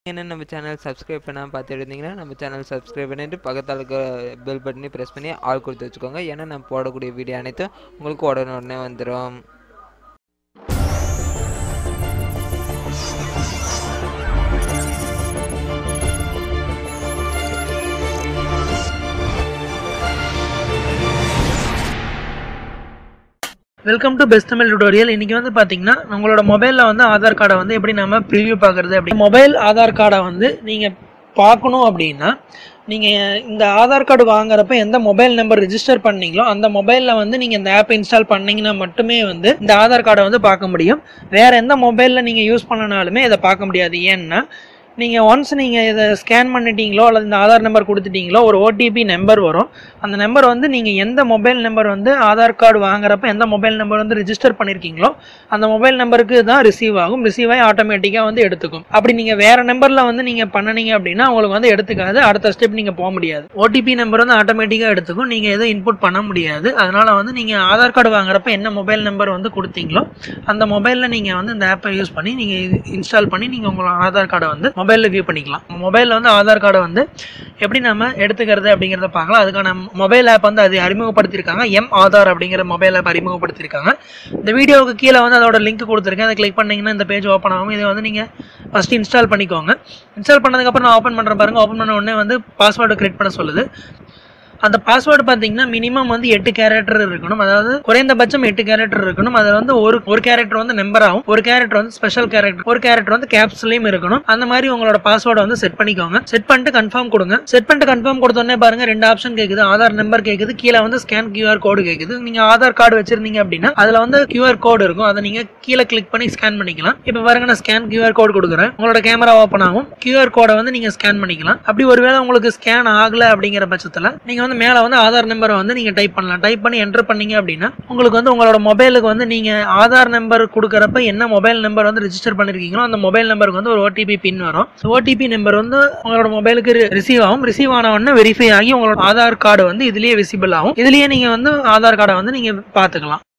என்ன நம்ம channel subscribe பண்ணாமல் பார்த்துட்டு இருந்தீங்கன்னா நம்ம சேனல் சப்ஸ்கிரைப் பண்ணிட்டு பக்கத்தில் இருக்க பெல் பட்டனையும் ப்ரெஸ் பண்ணி ஆள் கொடுத்து வச்சுக்கோங்க ஏன்னா நம்ம போடக்கூடிய வீடியோ அனைத்தும் உங்களுக்கு உடனே உடனே வந்துடும் welcome to best Tamil tutorial இன்னைக்கு வந்து பாத்தீங்கன்னா உங்களோட மொபைல்ல வந்து ஆதார் கார்டை வந்து எப்படி நம்ம ப்ரிவியூ பார்க்கறது அப்படி மொபைல் ஆதார் கார்டை வந்து நீங்க பார்க்கணும் அப்படின்னா நீங்க இந்த ஆதார் கார்டு வாங்குறப்ப எந்த மொபைல் நம்பர் ரிஜிஸ்டர் பண்ணீங்களோ அந்த மொபைல்ல வந்து நீங்க இந்த ஆப் இன்ஸ்டால் பண்ணீங்கன்னா மட்டுமே வந்து இந்த ஆதார் கார்டை வந்து பார்க்க முடியும் வேற எந்த மொபைல்ல நீங்க யூஸ் பண்ணனாலுமே இதை பார்க்க முடியாது ஏன்னா நீங்கள் ஒன்ஸ் நீங்கள் இதை ஸ்கேன் பண்ணிட்டீங்களோ அல்லது இந்த ஆதார் நம்பர் கொடுத்துட்டீங்களோ ஒரு ஓடிபி நம்பர் வரும் அந்த நம்பர் வந்து நீங்கள் எந்த மொபைல் நம்பர் வந்து ஆதார் கார்டு வாங்குறப்ப எந்த மொபைல் நம்பர் வந்து ரிஜிஸ்டர் பண்ணியிருக்கீங்களோ அந்த மொபைல் நம்பருக்கு தான் ரிசீவ் ஆகும் ரிசீவ் ஆகி ஆட்டோமேட்டிக்காக வந்து எடுத்துக்கும் அப்படி நீங்கள் வேறு நம்பரில் வந்து நீங்கள் பண்ணனீங்க அப்படின்னா உங்களுக்கு வந்து எடுத்துக்காது அடுத்த ஸ்டெப் நீங்கள் போக முடியாது ஓடிபி நம்பர் வந்து ஆட்டோமேட்டிக்காக எடுத்துக்கும் நீங்கள் எதுவும் இன்புட் பண்ண முடியாது அதனால் வந்து நீங்கள் ஆதார் கார்டு வாங்குறப்ப என்ன மொபைல் நம்பர் வந்து கொடுத்தீங்களோ அந்த மொபைலில் நீங்கள் வந்து இந்த ஆப்பை யூஸ் பண்ணி நீங்கள் இன்ஸ்டால் பண்ணி நீங்கள் உங்களோட ஆதார் கார்டை வந்து மொபைலில் வியூ பண்ணிக்கலாம் மொபைலில் வந்து ஆதார் கார்டை வந்து எப்படி நம்ம எடுத்துக்கிறது அப்படிங்கிறத பார்க்கலாம் அதுக்கான மொபைல் ஆப் வந்து அது அறிமுகப்படுத்தியிருக்காங்க எம் ஆதார் அப்படிங்கிற மொபைல் ஆப் அறிமுகப்படுத்தியிருக்காங்க இந்த வீடியோவுக்கு கீழே வந்து அதோட லிங்க் கொடுத்துருக்கேன் அதை கிளிக் பண்ணீங்கன்னா இந்த பேஜ் ஓப்பன் ஆகும் இதை வந்து நீங்கள் ஃபஸ்ட் இன்ஸ்டால் பண்ணிக்கோங்க இன்ஸ்டால் பண்ணதுக்கப்புறம் நான் ஓப்பன் பண்ணுற பாருங்க ஓப்பன் பண்ண உடனே வந்து பாஸ்வேர்டு கிரியேட் பண்ண சொல்லுது அந்த பாஸ்வேர்டு பார்த்தீங்கன்னா மினிமம் வந்து எட்டு கேரக்டர் இருக்கணும் அதாவது குறைந்தபட்சம் எட்டு கேரக்டர் இருக்கணும் அதில் வந்து ஒரு ஒரு கேரக்டர் வந்து நம்பர் ஆகும் ஒரு கேரக்டர் வந்து ஸ்பெஷல் கேரக்டர் ஒரு கேரக்டர் வந்து கேப்ஸ்லையும் இருக்கணும் அந்த மாதிரி உங்களோட பாஸ்வேர்டை வந்து செட் பண்ணிக்கோங்க செட் பண்ணிட்டு கன்ஃபார்ம் கொடுங்க செட் பண்ணிட்டு கன்ஃபார்ம் கொடுத்தோடனே பாருங்க ரெண்டு ஆப்ஷன் கேட்குது ஆதார் நம்பர் கேட்குது கீழே வந்து ஸ்கேன் கியூஆர் கோடு கேட்குது நீங்க ஆதார் கார்டு வச்சிருந்தீங்க அப்படின்னா அதுல வந்து கியூஆர் கோடு இருக்கும் அதை நீங்க கீழே கிளிக் பண்ணி ஸ்கேன் பண்ணிக்கலாம் இப்போ பாருங்க நான் ஸ்கேன் கியூஆர் கோடு கொடுக்குறேன் உங்களோட கேமரா ஓப்பன் ஆகும் கியூஆர் கோடை வந்து நீங்க ஸ்கேன் பண்ணிக்கலாம் அப்படி ஒருவேளை உங்களுக்கு ஸ்கேன் ஆகல அப்படிங்கிற பட்சத்தில் நீங்க வந்து மேலே வந்து ஆதார் நம்பரை வந்து நீங்க டைப் பண்ணலாம் டைப் பண்ணி என்டர் பண்ணீங்க அப்படின்னா உங்களுக்கு வந்து உங்களோட மொபைலுக்கு வந்து நீங்க ஆதார் நம்பர் கொடுக்குறப்ப என்ன மொபைல் நம்பர் வந்து ரிஜிஸ்டர் பண்ணிருக்கீங்களோ அந்த மொபைல் நம்பருக்கு வந்து ஒரு ஓடிபி பின் வரும் ஓடிபி நம்பர் வந்து உங்களோட மொபைலுக்கு ரிசீவ் ஆகும் ரிசீவ் ஆன உடனே வெரிஃபை ஆகி உங்களோட ஆதார் கார்டு வந்து இதுலயே விசிபிள் ஆகும் இதுலயே நீங்க வந்து ஆதார் கார்டை வந்து நீங்க பாத்துக்கலாம்